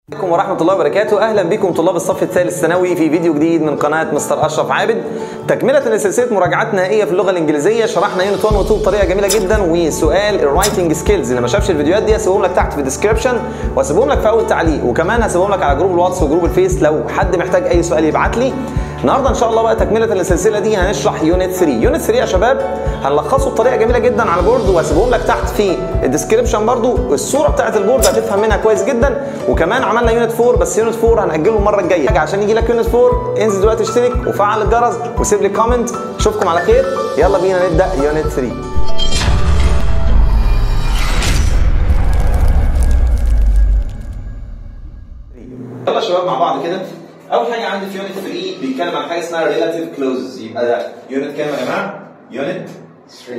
عليكم ورحمة الله وبركاته أهلا بكم طلاب الصف الثالث ثانوي في فيديو جديد من قناة مستر أشرف عابد تكملة لسلسلة مراجعات نهائية في اللغة الإنجليزية شرحنا يونت 1 و 2 بطريقة جميلة جدا وسؤال الرايتنج سكيلز اللي ما شافش الفيديوهات دي هسيبهم لك تحت في الديسكربشن وهسيبهم لك في أول تعليق وكمان هسيبهم لك على جروب الواتس وجروب الفيس لو حد محتاج أي سؤال يبعت لي النهارده ان شاء الله بقى تكمله للسلسله دي هنشرح يونت 3 يونت 3 يا شباب هنلخصه بطريقه جميله جدا على البورد وهسيبهم لك تحت في الديسكربشن برضو الصوره بتاعه البورد هتفهم منها كويس جدا وكمان عملنا يونت 4 بس يونت 4 هنأجله المره الجايه حاجه عشان يجي لك يونت 4 انزل دلوقتي اشترك وفعل الجرس وسيب لي كومنت اشوفكم على خير يلا بينا نبدا يونت 3 يلا يا شباب مع بعض كده اول حاجه عندي في يونت 3 بيتكلم عن حاجه اسمها relative clauses يبقى ده يونت كام يا جماعه يونت 3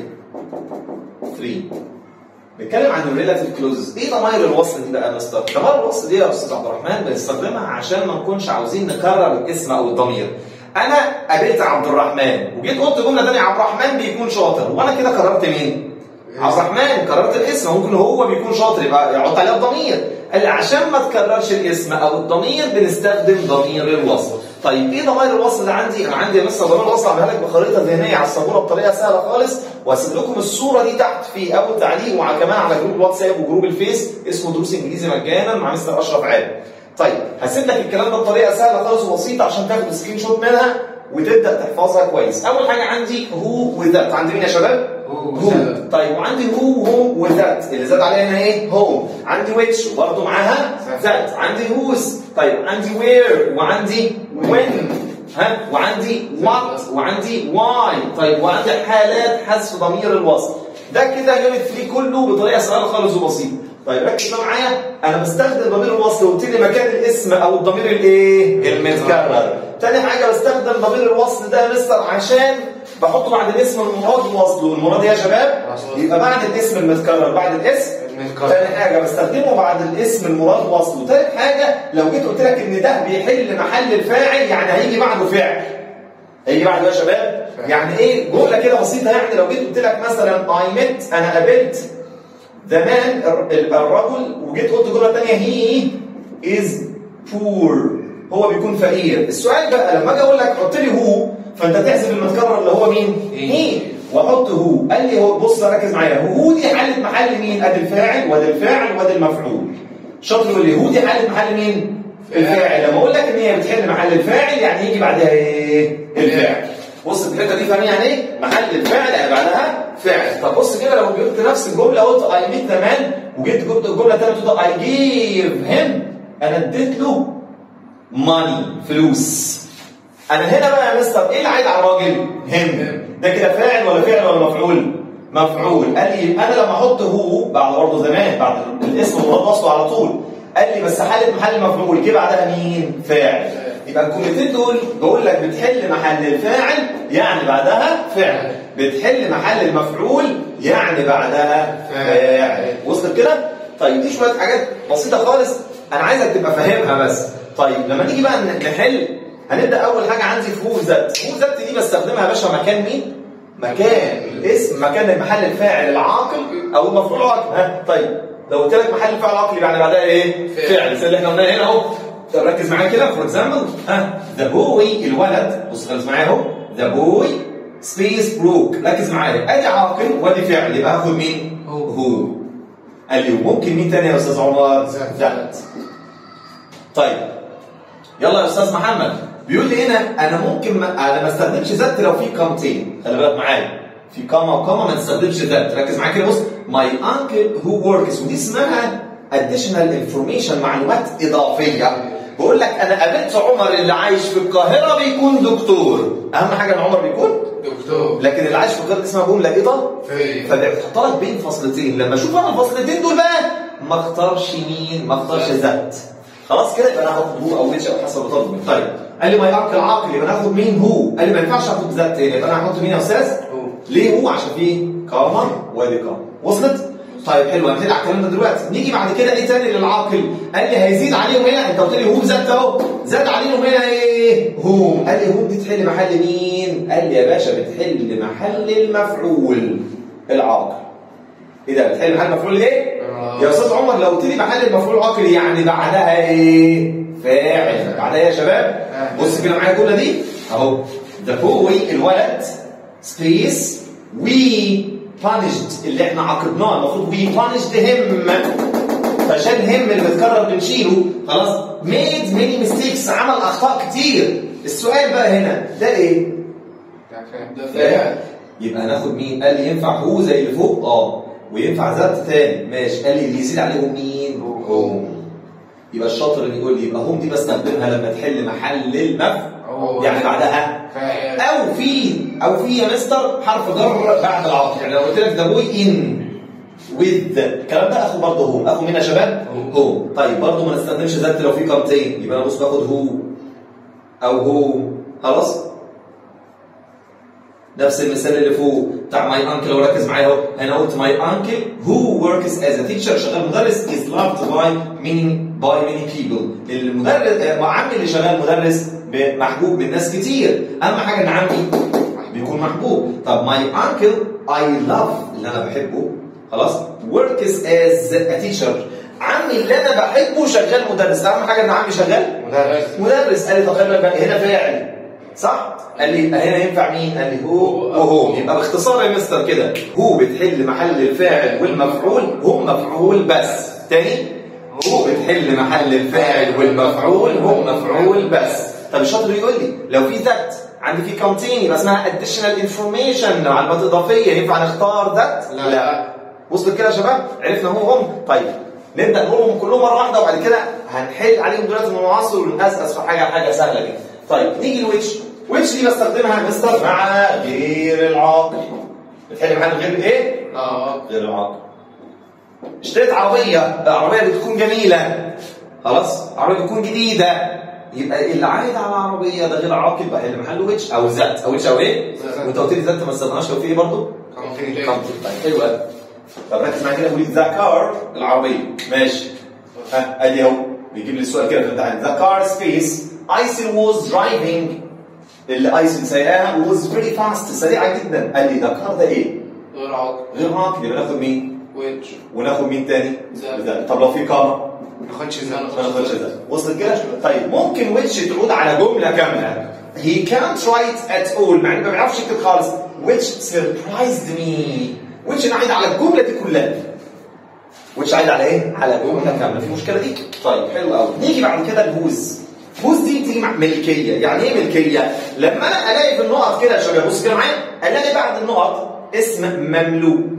3 بيتكلم عن الريلاتيف كلوزز ايه ضمائر الوصل دي بقى يا مستر ضمائر الوصل دي يا استاذ عبد الرحمن بنستخدمها عشان ما نكونش عاوزين نكرر الاسم او الضمير انا قابلت عبد الرحمن وجيت قلت جمله ثانيه عبد الرحمن بيكون شاطر وانا كده كررت مين عبد الرحمن كررت الاسم ممكن هو بيكون شاطر يبقى يحط عليه الضمير قال لي عشان ما تكررش الاسم او الضمير بنستخدم ضمير الوصل طيب ايه ضمائر الوصل اللي عندي انا عندي يا مستر ضمير الوصل اعملها لك بخريطه ذهنيه على السبوره بطريقه سهله خالص وهسيب لكم الصوره دي تحت في اول تعليق وكمان على جروب الواتساب وجروب الفيس اسمه دروس انجليزي مجانا مع مستر اشرف عادل طيب هسيب لك الكلام ده بطريقه سهله خالص وبسيطه عشان تاخد سكرين شوت منها وتبدا تحفظها كويس اول حاجه عندي هو وذات عندي مين يا شباب هو طيب وعندي هو هو وذات اللي زاد عليها هنا ايه هو عندي ويتش وبرضه معاها ذات عندي هوز طيب عندي وير وعندي وين ها وعندي وات وعندي واي طيب وعندي حالات حذف ضمير الوصل ده كده يونت 3 كله بطريقه سهله خالص وبسيطه طيب ركز بقى معايا انا بستخدم ضمير الوصل قلت لي مكان الاسم او الضمير الايه المتكرر تاني حاجه بستخدم ضمير الوصل ده يا مستر عشان بحطه بعد الاسم المراد وصله والمراد ايه يا شباب يبقى بعد الاسم المتكرر بعد الاسم تاني حاجه بستخدمه بعد الاسم المراد وصله تالت حاجه لو جيت قلت لك ان ده بيحل محل الفاعل يعني هيجي بعده فعل هيجي بعده يا شباب يعني ايه جمله كده بسيطه يعني لو جيت قلت لك مثلا I met انا قابلت زمان الرجل وجيت قلت جمله ثانيه he is poor هو بيكون فقير السؤال بقى لما اجي اقول لك حط لي هو فانت تحسب المتكرر اللي هو مين هي واحط هو قال لي هو بص ركز معايا هو دي حاله محل مين ادي الفاعل وادي الفاعل وادي المفعول شاطر يقول لي هو دي حاله محل مين الفاعل لما اقول لك ان هي بتحل محل الفاعل يعني يجي بعدها ايه الفاعل بص الحته دي فاهمين يعني ايه محل الفاعل يعني بعدها فعل طب بص كده لو جبت نفس الجمله قلت اي ميت زمان وجيت جبت الجمله الثانيه قلت اي جيف هيم انا اديت له ماني فلوس انا هنا بقى يا مستر ايه اللي عايد على الراجل هيم ده كده فاعل ولا فعل ولا مفعول مفعول قال لي انا لما احط هو بعد برضه زمان بعد الاسم المراد وصله على طول قال لي بس حاله محل مفعول جه بعدها مين فاعل يبقى الجملتين دول بقول لك بتحل محل الفاعل يعني بعدها فعل بتحل محل المفعول يعني بعدها فاعل وصلت كده طيب دي شويه حاجات بسيطه خالص انا عايزك تبقى فاهمها بس طيب لما نيجي بقى نحل هنبدا اول حاجه عندي في هو ذات هو ذات دي بستخدمها يا باشا مكان مين مكان الاسم مكان محل الفاعل العاقل او المفعول العاقل ها طيب لو قلت لك محل الفاعل العاقل يعني بعدها ايه فعل زي اللي احنا قلناه هنا اهو ركز معايا كده فور اكزامبل ها ذا بوي الولد بص ركز معايا اهو ذا بوي سبيس بروك ركز معايا ادي عاقل وادي فعل يبقى هاخد مين هو هو قال لي وممكن مين تاني يا استاذ عمر ذات طيب يلا يا استاذ محمد بيقول لي هنا انا ممكن ما انا ما استخدمش ذات لو في قامتين خلي بالك معايا في قامه وقامه ما تستخدمش ذات ركز معايا كده بص ماي انكل هو وركس ودي اسمها additional information معلومات اضافيه بقول لك انا قابلت عمر اللي عايش في القاهره بيكون دكتور اهم حاجه ان عمر بيكون دكتور لكن اللي عايش في القاهره اسمها جمله اضافيه فبتحط لك بين فصلتين لما اشوف انا الفصلتين دول بقى ما اختارش مين ما اختارش ذات خلاص كده يبقى انا هاخد هو او ويتش او حسب الطلب طيب قال لي ما يعقل عقل يبقى ناخد مين هو قال لي ما ينفعش اخد ذات تاني يبقى انا هحط مين يا استاذ هو ليه هو عشان فيه قامه وادي قامه وصلت طيب حلو هنبتدي على الكلام ده دلوقتي نيجي بعد كده ايه تاني للعاقل قال لي هيزيد عليهم هنا انت قلت لي هوم زاد اهو زاد عليهم هنا ايه هوم قال لي هوم دي تحل محل مين قال لي يا باشا بتحل محل المفعول العاقل ايه ده بتحل محل المفعول ايه يا استاذ عمر لو قلت لي محل المفعول عاقل يعني بعدها ايه فاعل بعدها إيه يا شباب بص كده معايا الجمله دي اهو ذا boy الولد سبيس وي punished اللي احنا عاقبناه المفروض وي punished him فعشان هم اللي بيتكرر بنشيله خلاص made many mistakes عمل اخطاء كتير السؤال بقى هنا ده ايه؟ ده فاعل يبقى هناخد مين؟ قال لي ينفع هو زي اللي فوق؟ اه وينفع ذات تاني ماشي قال لي اللي يزيد عليهم مين؟ هم يبقى الشاطر اللي يقول لي يبقى هم دي بستخدمها لما تحل محل المفعول يعني بعدها فاعل او في او في يا مستر حرف جر بعد العاطف يعني لو قلت لك ذا بوي ان with الكلام ده اخو برضه هو اخو مين يا شباب؟ هو طيب برضه ما نستخدمش ذات لو في قامتين يبقى انا بص باخد هو او هو خلاص نفس المثال اللي فوق بتاع ماي انكل لو ركز معايا اهو انا قلت ماي انكل هو وركس از ا تيتشر شغال مدرس از لافد باي ميني باي ميني بيبل المدرس آه، عمي اللي شغال مدرس ب- محبوب من ناس كتير اهم حاجه ان عمي بيكون محبوب طب ماي انكل اي لاف اللي انا بحبه خلاص وركس از ا تيتشر عمي اللي انا بحبه شغال مدرس اهم حاجه ان عمي شغال مدرس مدرس قال لي طب خلي بالك هنا فاعل صح؟ قال لي يبقى هنا ينفع مين؟ قال لي هو وهو يبقى باختصار يا مستر كده هو بتحل محل الفاعل والمفعول هم مفعول بس تاني هو بتحل محل الفاعل والمفعول هم مفعول بس طب الشاطر يقول لي لو في ذات عندي في كونتين يبقى اسمها additional information معلومات اضافيه ينفع نختار ذات؟ لا. لا وصلت كده يا شباب؟ عرفنا هو هم طيب نبدا نقولهم كلهم مره واحده وبعد كده هنحل عليهم دلوقتي من العناصر ونقصقص في حاجه حاجه سهله جدا. طيب نيجي لويتش ويتش دي بستخدمها يا مستر مع غير العاقل. بتحل محل غير ايه؟ اه غير العاقل. اشتريت عربيه العربيه بتكون جميله خلاص عربيه بتكون جديده يبقى اللي عايد على العربيه ده غير عاقل بحل محله ويتش او ذات او ويتش او ايه؟ ذات. وانت قلت لي ذات ما استخدمناش لو في ايه برضه؟ كونتين طيب حلو قوي طب ركز معايا كده قول ذا كار العربيه ماشي ها ادي اهو بيجيب لي السؤال كده في الامتحان ذا كار سبيس ايسل واز درايفنج اللي ايسل سايقاها واز فيري فاست سريعه جدا قال لي ذا كار ده ايه؟ غير عاقل غير عاقل يبقى ناخد مين؟ ويتش وناخد مين تاني؟ ذات. ذات. طب لو في كار ما ناخدش ذات ما ناخدش ذات وصلت كده؟ طيب ممكن ويتش تعود على جمله كامله he can't write at all مع انه ما بيعرفش يكتب خالص which surprised me which انا عايد على الجمله دي كلها which عايد على ايه؟ على جمله كامله في مشكله دي؟ طيب حلو قوي نيجي بعد كده الهوز هوز دي بتيجي مع ملكيه يعني ايه ملكيه؟ لما انا الاقي في النقط كده يا شباب بص كده معايا الاقي بعد النقط اسم مملوك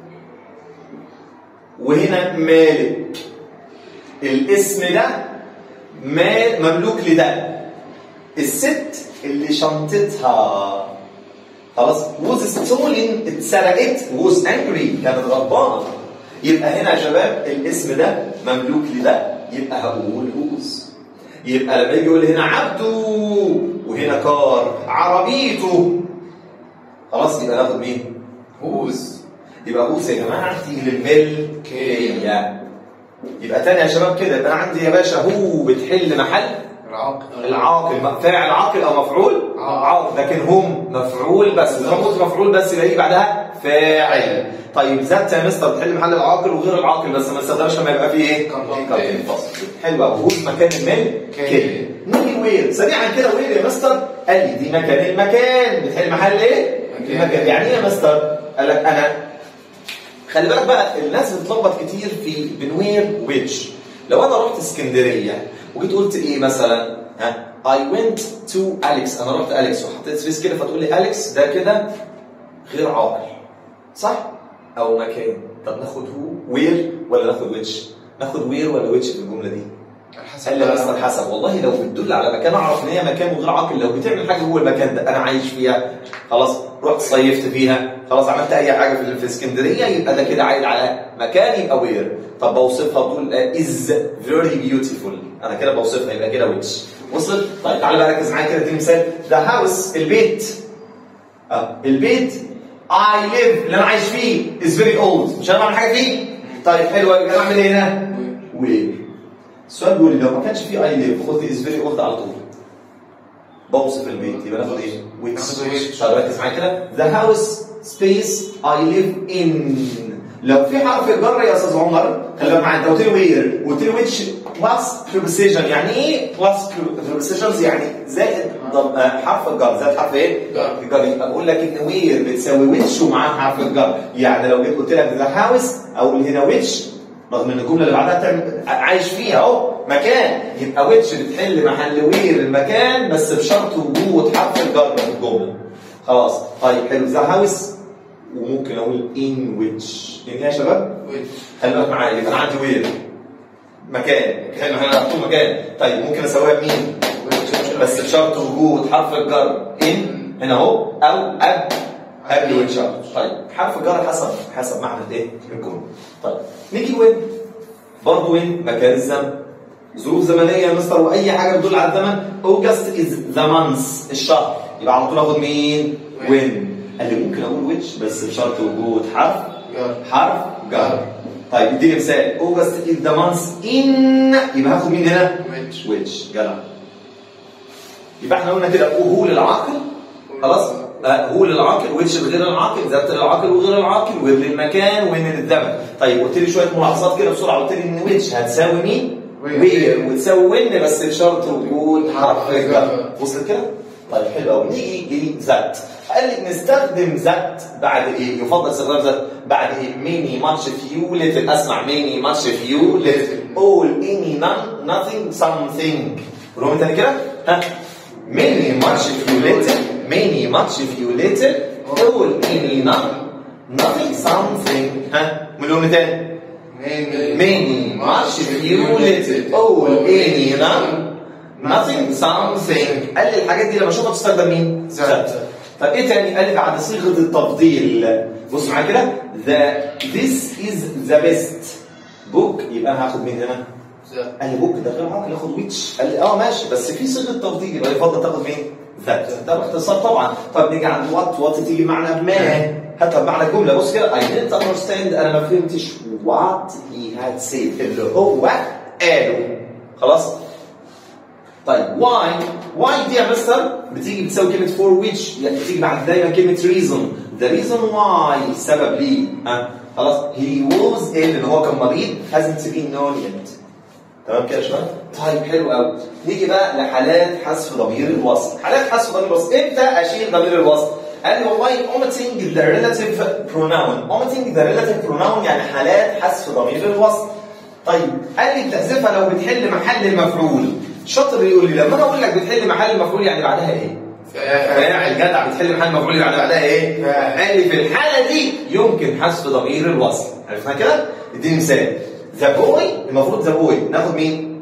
وهنا مالك الاسم ده مال مملوك لده الست اللي شنطتها خلاص ووز ستولين اتسرقت ووز انجري كانت غضبانه يبقى هنا يا شباب الاسم ده مملوك لده يبقى هقول ووز يبقى لما يجي يقول هنا عبده وهنا كار عربيته خلاص يبقى ناخد مين؟ هوز يبقى هوز يا جماعه تيجي للملكيه يبقى تاني يا شباب كده يبقى انا عندي يا باشا هو بتحل محل العاقل العاقل فاعل عاقل او مفعول آه. عاقل لكن هم مفعول بس اذا قلت مفعول بس يبقى يجي بعدها فاعل طيب ذات يا مستر بتحل محل العاقل وغير العاقل بس ما نستخدمش لما يبقى فيه ايه؟ كونتين. كونتين فاصل حلو قوي هو مكان المال كي. نيجي وير سريعا كده وير يا مستر قال لي دي مكان المكان بتحل محل ايه؟ مكان. المكان يعني ايه يا مستر؟ قال لك انا خلي بالك بقى الناس بتتلخبط كتير في بين وير ويتش لو انا رحت اسكندريه وجيت قلت ايه مثلا ها I went to Alex انا رحت أليكس وحطيت سبيس كده فتقول لي أليكس ده كده غير عاقل صح او مكان طب ناخد هو وير ولا ناخد ويتش ناخد وير ولا ويتش في الجمله دي حسب قال لي بس على حسب والله لو بتدل على مكان اعرف ان هي مكان وغير عاقل لو بتعمل حاجه جوه المكان ده انا عايش فيها خلاص رحت صيفت فيها خلاص عملت اي حاجه في في اسكندريه يبقى ده كده عايد على مكان يبقى وير طب بوصفها بقول از فيري بيوتيفول انا كده بوصفها يبقى كده ويتش وصلت طيب تعالى بقى ركز معايا كده اديني مثال ذا هاوس البيت اه البيت I live اللي انا عايش فيه is very old مش انا بعمل حاجه فيه طيب حلو يبقى انا اعمل ايه هنا؟ وير السؤال بيقول لي لو ما كانش فيه اي ليف خد از فيري اولد على طول بوصف البيت يبقى ناخد ايه؟ ويتش ناخد which. طب ركز معايا كده ذا هاوس سبيس اي ليف ان لو في حرف جر يا استاذ عمر خلي بالك معايا انت قلت لي وير قلت لي ويتش بلس بريبوزيشن يعني ايه بلس بريبوزيشنز يعني زائد ضم- آه، حرف الجر زائد حرف ايه؟ جر. الجر يبقى بقول لك ان وير بتساوي ويتش ومعاها حرف الجر يعني لو جيت قلت لك ذا هاوس او هنا ويتش رغم ان الجمله اللي بعدها تعمل عايش فيها اهو مكان يبقى ويتش بتحل محل وير المكان بس بشرط وجود حرف الجر في الجمله خلاص طيب حلو ذا هاوس وممكن اقول ان ويتش ان ايه يا شباب؟ ويتش خلي بالك معايا يبقى انا عندي وير مكان مكان احنا هنحطه مكان طيب ممكن اسويها بمين؟ بس بشرط وجود حرف الجر ان هنا اهو او اب قبل وين شرط طيب حرف الجر حسب حسب معنى الايه؟ الجمله طيب نيجي وين؟ برضه وين؟ مكان الزمن ظروف زمنيه يا مستر واي حاجه بتدل على الزمن اوجست از ذا مانث الشهر يبقى على طول اخد مين؟ وين قال لي ممكن اقول ويتش بس بشرط وجود حرف جر حرف جر طيب اديني مثال اوجست از ذا مانث ان يبقى هاخد مين هنا؟ ويتش ويتش جدع يبقى احنا قلنا كده هو للعاقل خلاص آه، هو للعاقل ويتش لغير العاقل ذات للعاقل وغير العاقل وير للمكان وين للزمن طيب قلت لي شويه ملاحظات كده بسرعه قلت لي ان ويتش هتساوي مين؟ وير. وير وتساوي وين بس بشرط وجود حرف حرف جر جر. وصل كده؟ طيب حلو قوي نيجي لذات قال لي نستخدم ذات بعد ايه؟ يفضل استخدام ذات بعد ايه؟ ميني ماتش فيو ليتل اسمع ميني ماتش فيو ليتل اول اني نان nothing something قولهم تاني كده ها many much few little many much few little all any none nothing something ها مليون تاني many much few little all any none nothing something قال لي الحاجات دي لما اشوفها تستخدم مين؟ ذات. طب ايه تاني؟ قال لي بعد صيغه التفضيل بص معايا كده the this is the best book يبقى انا هاخد مين هنا؟ قال لي بوك ده غير عاقل ياخد ويتش قال لي اه ماشي بس في صيغه تفضيل يبقى يفضل تاخد مين؟ ذات ده باختصار طبعا طب نيجي عند وات وات تيجي بمعنى ما هاتها بمعنى الجمله بص كده I didn't understand انا ما فهمتش what he had said اللي هو قاله خلاص طيب why why دي يا مستر بتيجي بتساوي كلمه for which يعني بتيجي بعد دايما كلمه reason the reason why سبب ليه ها خلاص he was ill اللي هو كان مريض hasn't been known yet تمام كده يا شباب؟ طيب حلو قوي نيجي بقى لحالات حذف ضمير الوصل حالات حذف ضمير الوصل امتى اشيل ضمير الوصل قال لي والله omitting the relative pronoun omitting the relative pronoun يعني حالات حذف ضمير الوصل طيب قال لي بتحذفها لو بتحل محل المفعول شاطر يقول لي لما انا اقول لك بتحل محل المفعول يعني بعدها ايه فاعل جدع بتحل محل المفعول يعني بعدها ايه فاعل. قال لي في الحاله دي يمكن حذف ضمير الوصل عرفنا كده اديني مثال ذا بوي المفروض ذا بوي ناخد مين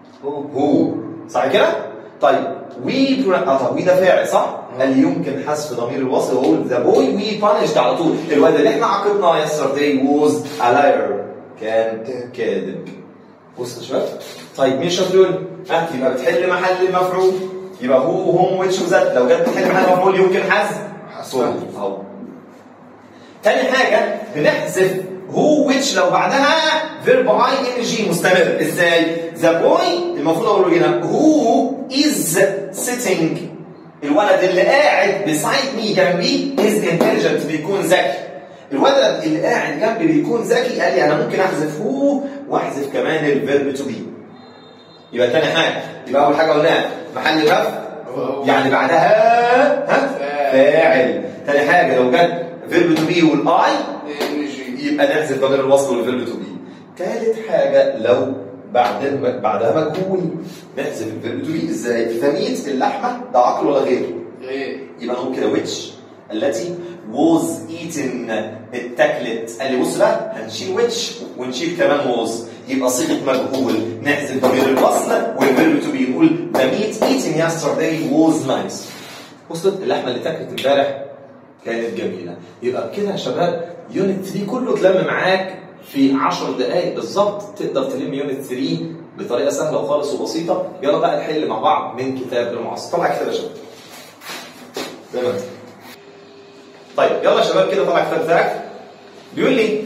هو صح كده طيب وي اه طب وي ده فاعل صح قال لي يمكن حذف ضمير الوصل واقول ذا بوي وي بانشد على طول الواد اللي احنا عاقبناه يسترداي ووز ا لاير كان كاذب بص يا شباب طيب مين شاطر يقول ها يبقى بتحل محل المفعول يبقى هو هم ويتش وذات لو جت بتحل محل المفعول يمكن حذف حذفها. اهو تاني حاجة بنحذف هو ويتش لو بعدها فيرب اي ان جي مستمر ازاي؟ ذا بوي المفروض اقول له هنا هو از سيتنج الولد اللي قاعد بسايد مي جنبي از انتليجنت بيكون ذكي الولد اللي قاعد جنبي بيكون ذكي قال لي انا ممكن احذف هو واحذف كمان الفيرب تو بي يبقى تاني حاجة يبقى أول حاجة قلناها محل الرفع يعني بعدها ها فاعل تاني حاجة لو جت فيرب تو بي والاي يبقى نحذف ضمير الوصل والفيرب تو بي تالت حاجة لو بعد بعدها مجهول نحذف الفيرب تو بي ازاي؟ تمييز اللحمة ده عقل ولا غير؟ يبقى نقول كده which التي was eaten اتاكلت قال لي بص بقى هنشيل which ونشيل كمان was يبقى صيغه مجهول نحذف ضمير الوصل والفيرب تو بي يقول the meat eaten yesterday was nice وصلت اللحمه اللي اتاكلت امبارح كانت جميله يبقى كده يا شباب يونت 3 كله اتلم معاك في 10 دقائق بالظبط تقدر تلم يونت 3 بطريقه سهله وخالص وبسيطه يلا بقى نحل مع بعض من كتاب المعاصر طبعا كتاب يا شباب زي ما انت. طيب يلا يا شباب كده طلع الكتاب بتاعك بيقول لي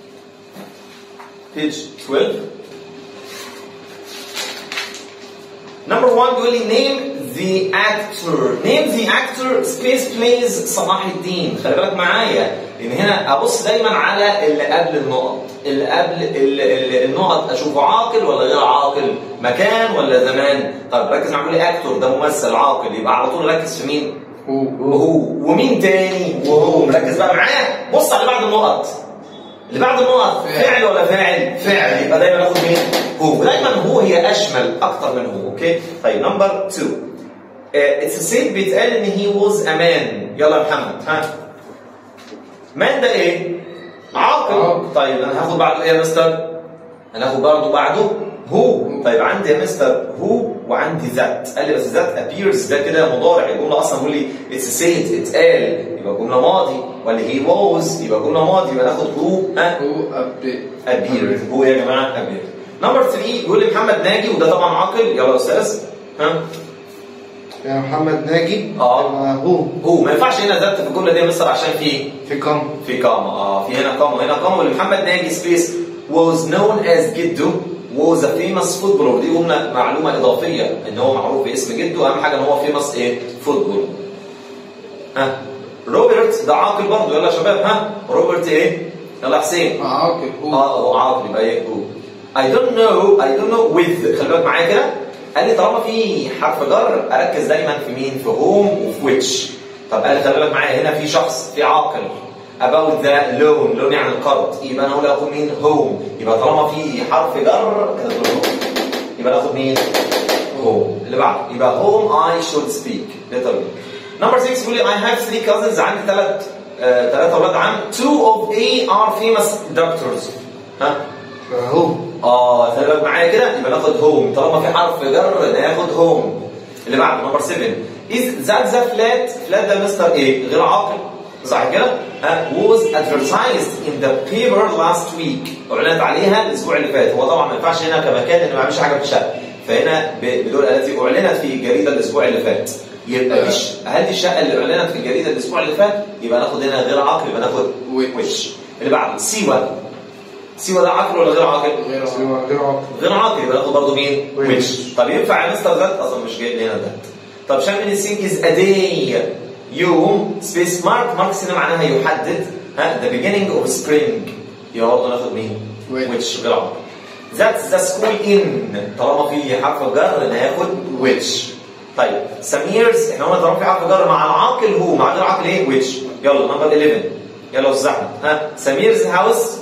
page 12 Number one بيقول لي name the actor name the actor space plays صلاح الدين خلي بالك معايا لان هنا ابص دايما على اللي قبل النقط اللي قبل اللي اللي النقط اشوفه عاقل ولا غير عاقل مكان ولا زمان طب ركز معايا لي اكتور ده ممثل عاقل يبقى على طول ركز في مين هو وهو ومين تاني وهو مركز بقى معايا بص على بعد النقط اللي بعد النقط فعل. فعل ولا فاعل فعل يبقى دايما اخد مين هو دايما هو هي اشمل اكتر من هو اوكي طيب نمبر 2 اتس سيد بيتقال ان هي واز امان يلا يا محمد ها مان ده ايه عاقل عاقل. طيب انا هاخد بعده ايه يا مستر انا هاخد برضه بعده هو طيب عندي يا مستر هو وعندي ذات قال لي بس ذات appears ده كده مضارع الجمله اصلا بيقول لي اتس سيد اتقال يبقى جمله ماضي ولا هي واز يبقى جمله ماضي يبقى ناخد هو ها هو أب appeared هو يا جماعه appeared نمبر 3 بيقول لي محمد ناجي وده طبعا عاقل يلا يا استاذ ها يا محمد ناجي آه. يبقى هو هو ما ينفعش هنا ذات في الجمله دي يا مستر عشان في في كم في كاما اه في هنا كاما وهنا كاما ولمحمد ناجي سبيس was known as جدو was a famous footballer دي قلنا معلومه اضافيه ان هو معروف باسم جده اهم حاجه ان هو famous ايه فوتبول ها روبرت ده عاقل برضه يلا يا شباب ها روبرت ايه يلا يا حسين عاقل هو اه هو عاقل يبقى ايه هو I don't know I don't know with خلي بالك معايا كده قال لي طالما في حرف جر اركز دايما في مين في هوم وفي which طب قال لي خلي بالك معايا هنا في شخص في عاقل about the loan loan يعني القرض يبقى انا اقول اخد مين هوم يبقى طالما في حرف جر كده تقول home. يبقى ناخد مين هوم اللي بعده يبقى home I should speak literally number 6 بيقول لي I have three cousins عندي ثلاث ثلاثة أولاد عم two of A are famous doctors ها يبقى هو اه خلي بالك معايا كده يبقى ناخد هوم طالما في حرف جر ناخد هوم اللي بعده نمبر 7 از ذات ذا فلات فلات ده مستر ايه غير عاقل صح كده ها was advertised in the paper last week اعلنت عليها الاسبوع اللي فات هو طبعا ما ينفعش هنا كمكان انه ما يعملش حاجه في الشقه فهنا ب- بدول التي اعلنت في الجريده الاسبوع اللي فات يبقى آه. مش هل دي الشقه اللي اعلنت في الجريده الاسبوع اللي فات يبقى ناخد هنا غير عاقل يبقى ناخد Which. وش اللي بعده سيوه سيوه ده عاقل ولا غير عاقل؟ غير عاقل سوى غير عاقل غير عاقل يبقى ناخد برضه مين؟ Which. ويتش طب ينفع يا مستر ذات؟ اصلا مش جايب لي هنا ذات طب شامل السينك از ا داي يوم سبيس مارك مارك هنا معناها يحدد ها ذا beginning اوف سبرينج يبقى برضه ناخد مين؟ Which. ويتش غير عاقل ذاتس ذا سكول ان طالما في حرف جر ناخد ويتش طيب سميرز احنا قلنا طالما في حرف جر مع العاقل هو مع غير عاقل ايه؟ ويتش يلا نمبر 11 يلا يا استاذ احمد ها سميرز هاوس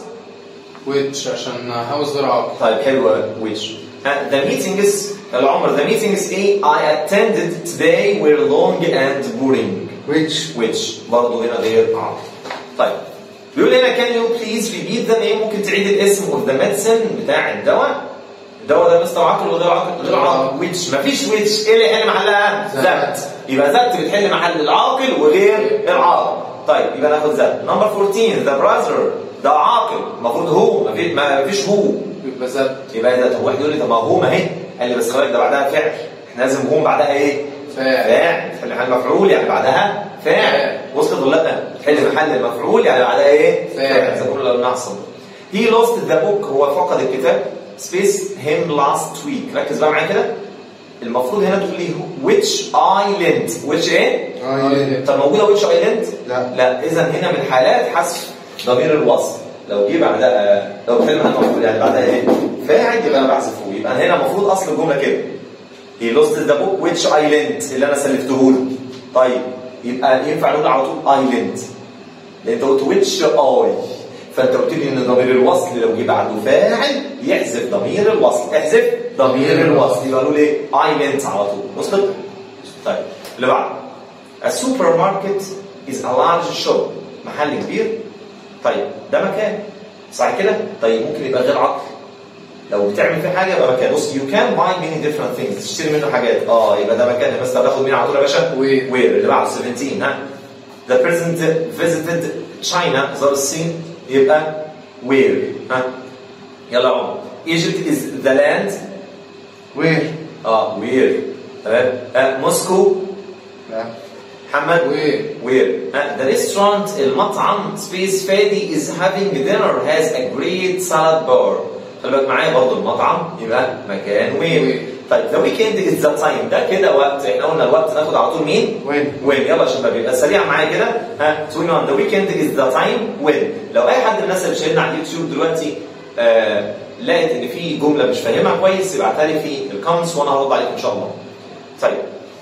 ويتش عشان هاوس غير عاقل طيب حلو which uh, the meetings العمر the meetings ايه I attended today were long and boring which which برضه هنا غير عاقل طيب بيقول هنا can you please repeat the name ممكن تعيد الاسم of the medicine بتاع الدواء الدواء ده مستر عاقل ولا غير عاقل؟ غير عاقل which مفيش which ايه اللي يحل محلها؟ ذات. ذات يبقى ذات بتحل محل العاقل وغير العاقل طيب يبقى ناخد ذات نمبر 14 the brother ده عاقل المفروض هو مفيش مفيش هو يبقى ذات يبقى ده طب واحد يقول لي طب ما هو ما اهي قال لي بس خلي بالك ده بعدها فعل احنا لازم هو بعدها ايه؟ فاعل فاعل تحل محل مفعول يعني بعدها فاعل فاعل. وصلت ولا لا؟ تحل محل المفعول يعني بعدها ايه؟ فاعل. اذا كنا لو نحصل هي لوست ذا بوك هو فقد الكتاب سبيس هيم لاست ويك ركز بقى معايا كده المفروض هنا تقول لي which island which ايه؟ آه، طب موجوده which island؟ لا. لا اذا هنا من حالات حذف ضمير الوصل لو جه بعدها لو كلمه المفروض يعني بعدها ايه؟ فاعل يبقى انا بحذفه يبقى هنا المفروض اصل الجمله كده هي لوست ذا بوك which island اللي انا سلفته له طيب يبقى ينفع نقول على طول island لان انت قلت which اي فانت قلت لي ان ضمير الوصل لو جه بعده فاعل يحذف ضمير الوصل احذف ضمير الوصل يبقى نقول ايه island على طول وصلت؟ طيب اللي بعده A supermarket is a large shop محل كبير طيب ده مكان صح كده؟ طيب ممكن يبقى غير عقل لو بتعمل فيه حاجه يبقى مكان بص you can buy many different things تشتري منه حاجات اه يبقى ده مكان بس تاخد مين على طول يا باشا؟ Where. وير اللي بعده 17 ها The president visited China زار الصين يبقى where ها يلا يا عمر Egypt is the land وير اه where تمام آه موسكو لا محمد وير وير ذا ريستورانت المطعم سبيس فادي از هافينج دينر هاز ا جريت سالاد بار خلي بالك معايا برضه المطعم يبقى مكان وير وير. طيب ذا ويكند از ذا تايم ده كده وقت احنا قلنا الوقت ناخد على طول مين؟ وين وين يلا يا شباب يبقى سريع معايا كده ها 21 ذا ويكند از ذا تايم وين لو اي حد من الناس اللي شاهدنا على اليوتيوب دلوقتي آه لقيت ان في جمله مش فاهمها كويس يبعتها لي في الكومنتس وانا هرد عليك ان شاء الله. طيب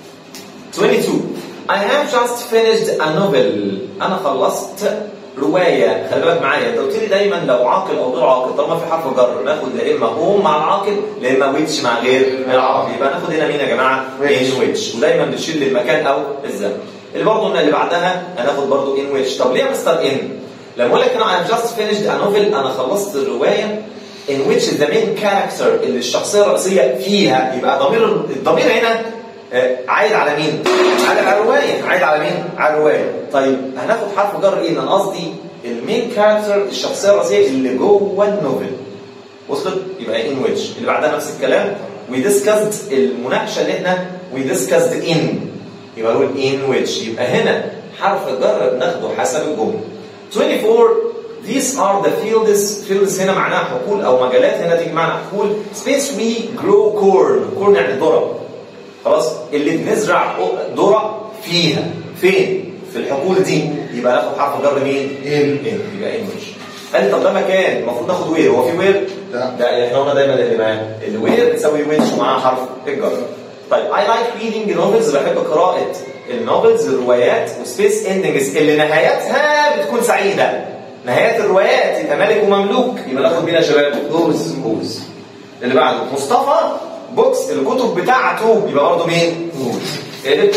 22 I have just finished a novel انا خلصت روايه خلي بالك معايا انت قلت لي دايما لو عاقل او غير عاقل طالما في حرف جر ناخد لا اما هوم مع العاقل لا اما ويتش مع غير العاقل يبقى ناخد هنا مين يا جماعه؟ which. ان ويتش ودايما بنشيل المكان او الزمن اللي برضه قلنا اللي بعدها هناخد برضه ان ويتش طب ليه يا مستر ان؟ لما اقول لك انا I have just finished a novel انا خلصت الروايه in which the main character اللي الشخصيه الرئيسيه فيها يبقى ضمير الضمير هنا آه، عايد على مين؟ عايد على الروايه عايد على مين؟ على الروايه طيب هناخد حرف جر ايه؟ انا قصدي المين كاركتر الشخصيه الرئيسيه اللي جوه النوفل وصلت؟ يبقى ان ويتش اللي بعدها نفس الكلام we discussed المناقشه اللي احنا we discussed in يبقى نقول in which يبقى هنا حرف الجر بناخده حسب الجمله 24 these are the fields fields هنا معناها حقول او مجالات هنا تيجي معناها حقول space we grow corn corn يعني ذره خلاص اللي بنزرع ذره فيها فين في الحقول دي يبقى ناخد حرف جر مين in ان يبقى ان ويتش قال لي طب ده مكان المفروض ناخد وير هو في وير لا. ده احنا قلنا دايما اللي معاه الوير بتساوي ويتش ومعاها حرف الجر طيب I like reading novels بحب قراءة النوفلز الروايات وسبيس اندنجز اللي نهايتها بتكون سعيدة نهايات الروايات يبقى ملك ومملوك يبقى ناخد مين يا شباب؟ هوز هوز اللي بعده مصطفى بوكس الكتب بتاعته يبقى برضه مين؟ هوز قلب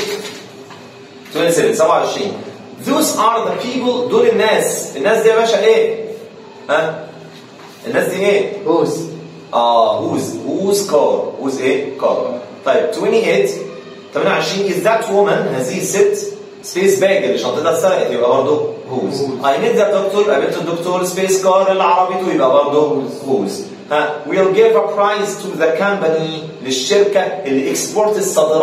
27 27 Those are the people دول الناس الناس دي يا باشا ايه؟ ها؟ الناس دي ايه؟ هوز اه who's who's car who's ايه car طيب 28 28 is that woman هذه الست سبيس باج اللي شنطتها اتسرقت يبقى برضه who's Whose. I need the doctor قابلت الدكتور سبيس كار اللي عربيته يبقى برضه who's ها we'll give a prize to the company للشركة اللي اكسبورت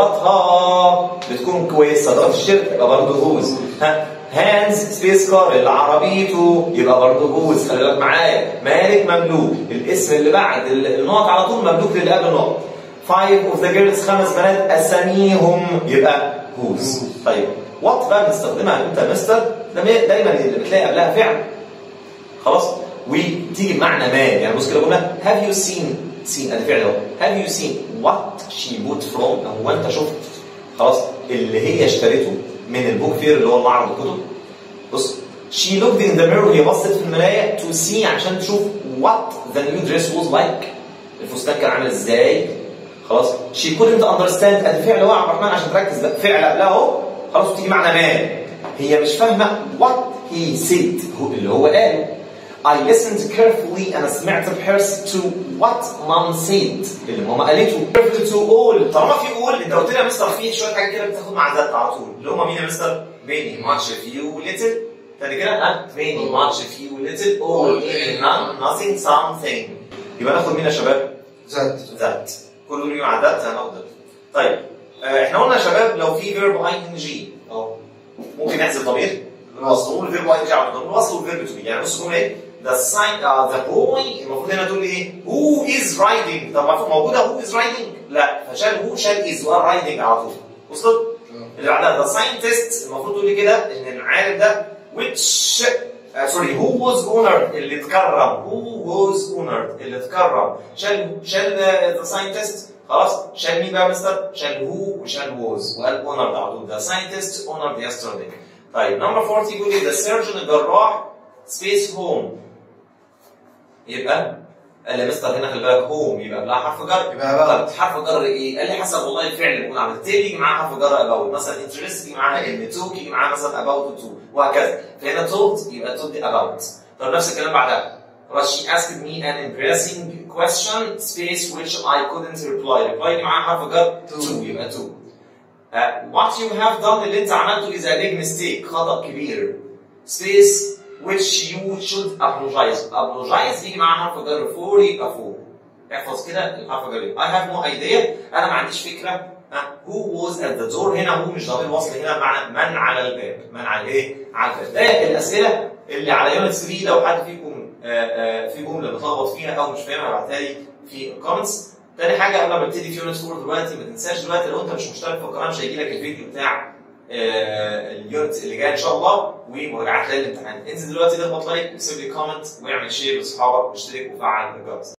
صادراتها بتكون كويس صادرات الشركة يبقى برضه who's ها هانز سبيس كار اللي عربيته يبقى برضه هوز خلي بالك معايا مالك مملوك الاسم اللي بعد ال- النقط على طول مملوك للي قبل النقط فايف اوف ذا جيرلز خمس بنات اساميهم يبقى هوز طيب وات بقى بنستخدمها امتى يا مستر ده مي- دايما اللي بتلاقي قبلها فعل خلاص وتيجي بمعنى ما يعني بص كده قلنا هاف يو سين سين ادي فعل اهو هاف يو سين وات شي بوت فروم هو انت شفت خلاص اللي هي اشتريته من البوك فير اللي هو معرض الكتب بص she looked in the mirror هي بصت في المرايه to see عشان تشوف what the new dress was like الفستان كان عامل ازاي خلاص she couldn't understand ادي فعل هو يا عبد الرحمن عشان تركز بقى فعل قبلها اهو خلاص وتيجي معنى ما هي مش فاهمه what he said هو اللي هو قاله I listened carefully أنا سمعت بحرص to what mom said اللي ماما قالته carefully to all طالما في all أنت قلت لي يا مستر في شوية حاجات كده بتاخد مع ذات على طول اللي هم مين يا مستر؟ many much few little تاني كده ها many much few little all in none nothing something يبقى ناخد مين يا شباب؟ ذات ذات كل دول مع ذات هناخد طيب آه، احنا قلنا يا شباب لو في فيرب اي ان جي اهو ممكن نحذف ضمير الوصل نقول الفيرب اي ان جي على طول الوصل والفيرب تو بي يعني بص نقول ايه the sign uh, the boy المفروض هنا تقول لي ايه who is riding طب المفروض موجوده who is riding لا فشال who شال is وقال riding على طول وصلت اللي بعدها the scientist المفروض تقول لي كده ان العالم ده which uh, sorry who was honored اللي اتكرم who was honored اللي اتكرم شال شال uh, the scientist خلاص شال مين بقى يا مستر؟ شال who وشال was وقال honored على طول the scientist honored yesterday طيب نمبر 40 يقول لي the surgeon الجراح space home يبقى قال لي يا مستر هنا خلي بالك هوم يبقى قبلها حرف جر يبقى بقى. طب حرف جر ايه؟ قال لي حسب والله الفعل اللي بيكون عامل تيل يجي معاه حرف جر اباوت مثلا انترست يجي معاها ان توك يجي معاها مثلا اباوت تو وهكذا فهنا توت يبقى توت دي اباوت طب نفس الكلام بعدها خلاص she asked me an embarrassing question space which I couldn't reply reply يجي معاها حرف جر to يبقى to Uh, what you have done اللي انت عملته is a big mistake خطأ كبير space which you should apologize apologize يجي معاها حرف جر for يبقى for احفظ كده الحرف جر I have no idea انا ما عنديش فكره ها who was at the door هنا هو مش ضمير وصل هنا معنى من على الباب من على ايه؟ على الباب ده الاسئله اللي على يونت 3 لو حد فيكم آه، آه، في جمله متلخبط فيها او مش فاهمها ابعتها لي في الكومنتس تاني حاجه قبل ما نبتدي في يونت 4 دلوقتي ما تنساش دلوقتي لو انت مش مشترك في القناه مش هيجي لك الفيديو بتاع آه، اليونت اللي جاي ان شاء الله ومراجعات للامتحان انزل دلوقتي اضغط لايك وسيب لي كومنت واعمل شير لاصحابك واشترك وفعل الجرس